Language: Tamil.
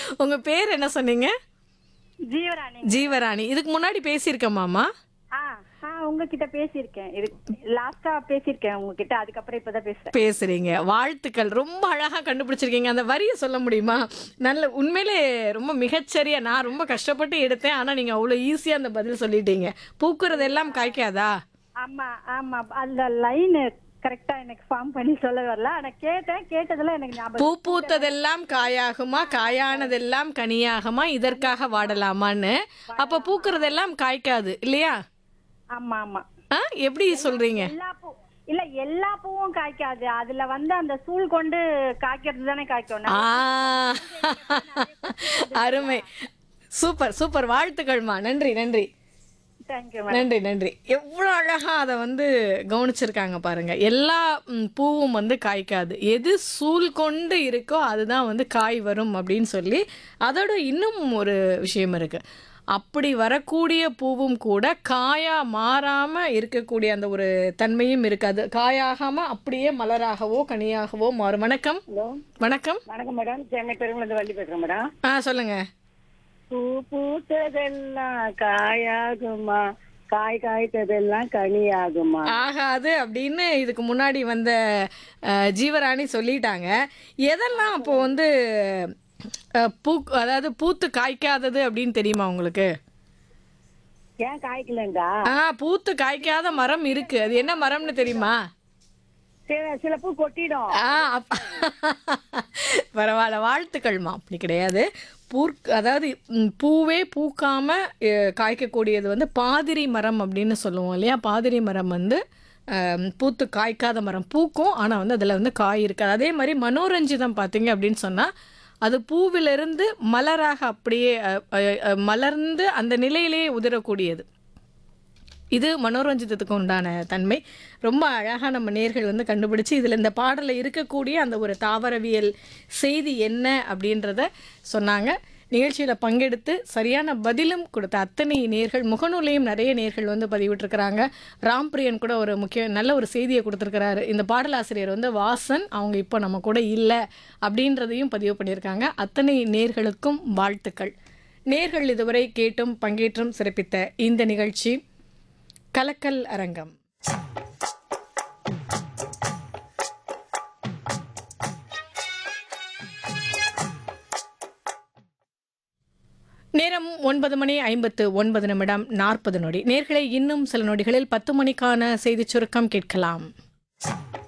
உங்க பேர் என்ன சொன்னீங்க ஜீவராணி ஜீவராணி இதுக்கு முன்னாடி பேசியிருக்கமாமா ஆ ஆ உங்ககிட்ட பேசியிருக்கேன் இது லாஸ்டா பேசியிருக்கேன் உங்ககிட்ட அதுக்கப்புறம் இப்பதான் பேசுறேன் பேசுறீங்க வாழ்த்துக்கள் ரொம்ப அழகா கண்டுபிடிச்சிருக்கீங்க அந்த வரியை சொல்ல முடியுமா நல்ல உண்மையிலே ரொம்ப மிகச்சரியா நான் ரொம்ப கஷ்டப்பட்டு எடுத்தேன் ஆனா நீங்க அவ்வளவு ஈஸியா அந்த பதில் சொல்லிட்டீங்க பூக்குறது எல்லாம் காய்க்காதா ஆமா ஆமா அந்த லைன் கரெக்டா எனக்கு ஃபார்ம் பண்ணி சொல்ல வரல ஆனா கேட்டேன் கேட்டதுல எனக்கு ஞாபகம் பூ பூத்ததெல்லாம் காயாகுமா காயானதெல்லாம் கனியாகுமா இதற்காக வாடலாமான்னு அப்ப பூக்குறதெல்லாம் காய்க்காது இல்லையா ஆமா ஆமா ஆ எப்படி சொல்றீங்க எல்லா பூ இல்ல எல்லா பூவும் காய்க்காது அதுல வந்து அந்த சூழ் கொண்டு காய்க்கிறது தானே காய்க்கும் ஆ அருமை சூப்பர் சூப்பர் வாழ்த்துக்கள்மா நன்றி நன்றி தேங்க்யூ நன்றி நன்றி எவ்வளோ அழகா அதை வந்து கவனிச்சிருக்காங்க பாருங்க எல்லா ம், பூவும் வந்து காய்க்காது எது சூழ் கொண்டு இருக்கோ அதுதான் வந்து காய் வரும் அப்படின்னு சொல்லி அதோட இன்னும் ஒரு விஷயம் இருக்கு அப்படி வரக்கூடிய பூவும் கூட காயா மாறாம இருக்கக்கூடிய அந்த ஒரு தன்மையும் இருக்காது காயாகாம அப்படியே மலராகவோ கனியாகவோ மாறும் வணக்கம் ஹலோ வணக்கம் வணக்கம் மேடம் சென்னை பெருங்குளந்து வள்ளி பேசுறேன் மேடம் ஆ சொல்லுங்க பூ பூத்ததெல்லாம் காயாகுமா காய் காய்த்ததெல்லாம் கனியாகுமா ஆகாது அப்படின்னு இதுக்கு முன்னாடி வந்த அஹ், ஜீவராணி சொல்லிட்டாங்க எதெல்லாம் அப்போ வந்து அஹ், பூ அதாவது பூத்து காய்க்காதது அப்படின்னு தெரியுமா உங்களுக்கு ஏன் காய்க்கலண்டா ஆ பூத்து காய்க்காத மரம் இருக்கு அது என்ன மரம்னு தெரியுமா சில சில பூ கொட்டிடும் ஆ அப்- பரவாயில்ல வாழ்த்துக்கள்மா அப்படி கிடையாது பூர்க் அதாவது ம், பூவே பூக்காம அஹ், காய்க்கக்கூடியது வந்து பாதிரி மரம் அப்படின்னு சொல்லுவோம் இல்லையா பாதிரி மரம் வந்து அஹ், பூத்து காய்க்காத மரம் பூக்கும் ஆனால் வந்து அதில் வந்து காய் இருக்காது அதே மாதிரி மனோரஞ்சிதம் பார்த்தீங்க அப்படின்னு சொன்னால் அது பூவிலிருந்து மலராக அப்படியே அஹ், அஹ், அஹ், மலர்ந்து அந்த நிலையிலேயே உதிரக்கூடியது இது மனோரஞ்சிதத்துக்கு உண்டான தன்மை ரொம்ப அழகாக நம்ம நேர்கள் வந்து கண்டுபிடிச்சு இதில் இந்த பாடலில் இருக்கக்கூடிய அந்த ஒரு தாவரவியல் செய்தி என்ன அப்படின்றத சொன்னாங்க நிகழ்ச்சியில் பங்கெடுத்து சரியான பதிலும் கொடுத்த அத்தனை நேர்கள் முகநூலையும் நிறைய நேர்கள் வந்து பதிவிட்டிருக்கிறாங்க ராம்பிரியன் கூட ஒரு முக்கிய நல்ல ஒரு செய்தியை கொடுத்துருக்கிறாரு இந்த பாடலாசிரியர் வந்து வாசன் அவங்க இப்போ நம்ம கூட இல்லை அப்படின்றதையும் பதிவு பண்ணியிருக்காங்க அத்தனை நேர்களுக்கும் வாழ்த்துக்கள் நேர்கள் இதுவரை கேட்டும் பங்கேற்றும் சிறப்பித்த இந்த நிகழ்ச்சி கலக்கல் அரங்கம் நேரம் ஒன்பது மணி ஐம்பத்து ஒன்பது நிமிடம் நாற்பது நொடி நேர்களை இன்னும் சில நொடிகளில் பத்து மணிக்கான செய்திச் சுருக்கம் கேட்கலாம்